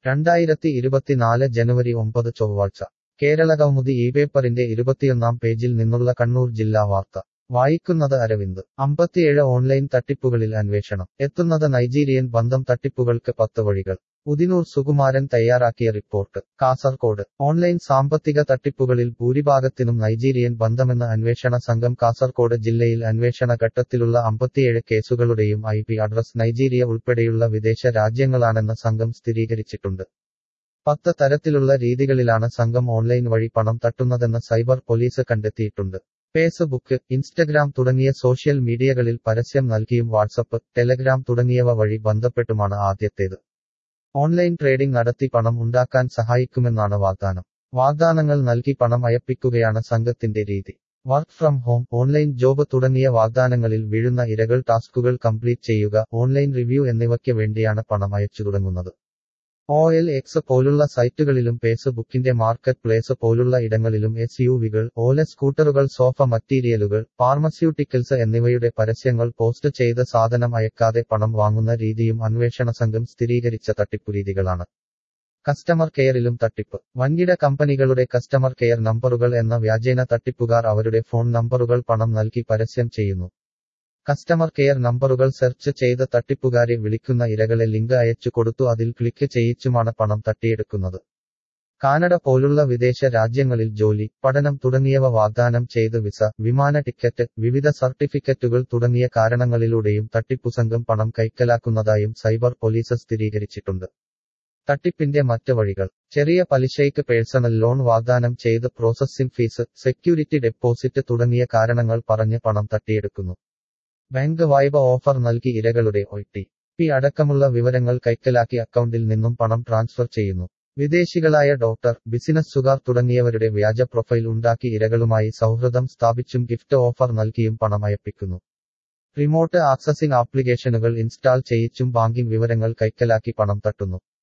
രണ്ടായിരത്തി ഇരുപത്തിനാല് ജനുവരി ഒമ്പത് ചൊവ്വാഴ്ച കേരളകൗമുദി ഈ പേപ്പറിന്റെ ഇരുപത്തിയൊന്നാം പേജിൽ നിന്നുള്ള കണ്ണൂർ ജില്ലാ വാർത്ത വായിക്കുന്നത് അരവിന്ദ് അമ്പത്തിയേഴ് ഓൺലൈൻ തട്ടിപ്പുകളിൽ അന്വേഷണം എത്തുന്നത് നൈജീരിയൻ ബന്ധം തട്ടിപ്പുകൾക്ക് പത്ത് വഴികൾ ഉദിനൂർ സുകുമാരൻ തയ്യാറാക്കിയ റിപ്പോർട്ട് കാസർകോട് ഓൺലൈൻ സാമ്പത്തിക തട്ടിപ്പുകളിൽ ഭൂരിഭാഗത്തിനും നൈജീരിയൻ ബന്ധമെന്ന അന്വേഷണ സംഘം കാസർകോട് ജില്ലയിൽ അന്വേഷണ ഘട്ടത്തിലുള്ള അമ്പത്തിയേഴ് കേസുകളുടെയും ഐ പി അഡ്രസ് നൈജീരിയ ഉൾപ്പെടെയുള്ള വിദേശ രാജ്യങ്ങളാണെന്ന് സംഘം സ്ഥിരീകരിച്ചിട്ടുണ്ട് പത്ത് തരത്തിലുള്ള രീതികളിലാണ് സംഘം ഓൺലൈൻ വഴി പണം തട്ടുന്നതെന്ന് സൈബർ പോലീസ് കണ്ടെത്തിയിട്ടുണ്ട് ഫേസ്ബുക്ക് ഇൻസ്റ്റഗ്രാം തുടങ്ങിയ സോഷ്യൽ മീഡിയകളിൽ പരസ്യം നൽകിയും വാട്സപ്പ് ടെലഗ്രാം തുടങ്ങിയവ വഴി ബന്ധപ്പെട്ടുമാണ് ആദ്യത്തേത് ഓൺലൈൻ ട്രേഡിംഗ് നടത്തി പണം ഉണ്ടാക്കാൻ സഹായിക്കുമെന്നാണ് വാഗ്ദാനം വാഗ്ദാനങ്ങൾ നൽകി പണം അയപ്പിക്കുകയാണ് സംഘത്തിന്റെ രീതി work from home online job തുടങ്ങിയ വാഗ്ദാനങ്ങളിൽ വീഴുന്ന ഇരകൾ ടാസ്കുകൾ കംപ്ലീറ്റ് ചെയ്യുക ഓൺലൈൻ റിവ്യൂ എന്നിവയ്ക്ക് വേണ്ടിയാണ് പണം അയച്ചു തുടങ്ങുന്നത് ഒ എൽ എക്സ് പോലുള്ള സൈറ്റുകളിലും ഫേസ്ബുക്കിന്റെ മാർക്കറ്റ് പ്ലേസ് പോലുള്ള ഇടങ്ങളിലും എസ് യു വികൾ ഓല സ്കൂട്ടറുകൾ സോഫ മറ്റീരിയലുകൾ ഫാർമസ്യൂട്ടിക്കൽസ് എന്നിവയുടെ പരസ്യങ്ങൾ പോസ്റ്റ് ചെയ്ത് സാധനം അയക്കാതെ പണം വാങ്ങുന്ന രീതിയും അന്വേഷണ സംഘം സ്ഥിരീകരിച്ച തട്ടിപ്പുരീതികളാണ് കസ്റ്റമർ കെയറിലും തട്ടിപ്പ് വൻകിട കമ്പനികളുടെ കസ്റ്റമർ കെയർ നമ്പറുകൾ എന്ന വ്യാജേന തട്ടിപ്പുകാർ അവരുടെ ഫോൺ നമ്പറുകൾ പണം നൽകി പരസ്യം ചെയ്യുന്നു കസ്റ്റമർ കെയർ നമ്പറുകൾ സെർച്ച് ചെയ്ത് തട്ടിപ്പുകാരെ വിളിക്കുന്ന ഇരകളെ ലിങ്ക് അയച്ചു കൊടുത്തു അതിൽ ക്ലിക്ക് ചെയ്യിച്ചുമാണ് പണം തട്ടിയെടുക്കുന്നത് കാനഡ പോലുള്ള വിദേശ രാജ്യങ്ങളിൽ ജോലി പഠനം തുടങ്ങിയവ വാഗ്ദാനം ചെയ്ത് വിസ വിമാന ടിക്കറ്റ് വിവിധ സർട്ടിഫിക്കറ്റുകൾ തുടങ്ങിയ കാരണങ്ങളിലൂടെയും തട്ടിപ്പു സംഘം പണം കൈക്കലാക്കുന്നതായും സൈബർ പോലീസ് സ്ഥിരീകരിച്ചിട്ടുണ്ട് തട്ടിപ്പിന്റെ മറ്റ് വഴികൾ ചെറിയ പലിശയ്ക്ക് പേഴ്സണൽ ലോൺ വാഗ്ദാനം ചെയ്ത് പ്രോസസ്സിംഗ് ഫീസ് സെക്യൂരിറ്റി ഡെപ്പോസിറ്റ് തുടങ്ങിയ കാരണങ്ങൾ പറഞ്ഞ് പണം തട്ടിയെടുക്കുന്നു ബാങ്ക് വായ്പ ഓഫർ നൽകി ഇരകളുടെ ഒ ടി പി അടക്കമുള്ള വിവരങ്ങൾ കൈക്കലാക്കി അക്കൗണ്ടിൽ നിന്നും പണം ട്രാൻസ്ഫർ ചെയ്യുന്നു വിദേശികളായ ഡോക്ടർ ബിസിനസ്സുകാർ തുടങ്ങിയവരുടെ വ്യാജ പ്രൊഫൈൽ ഉണ്ടാക്കി ഇരകളുമായി സൗഹൃദം സ്ഥാപിച്ചും ഗിഫ്റ്റ് ഓഫർ നൽകിയും പണം അയപ്പിക്കുന്നു റിമോട്ട് ആക്സസിംഗ് ആപ്ലിക്കേഷനുകൾ ഇൻസ്റ്റാൾ ചെയ്യിച്ചും ബാങ്കിംഗ് വിവരങ്ങൾ കൈക്കലാക്കി പണം തട്ടുന്നു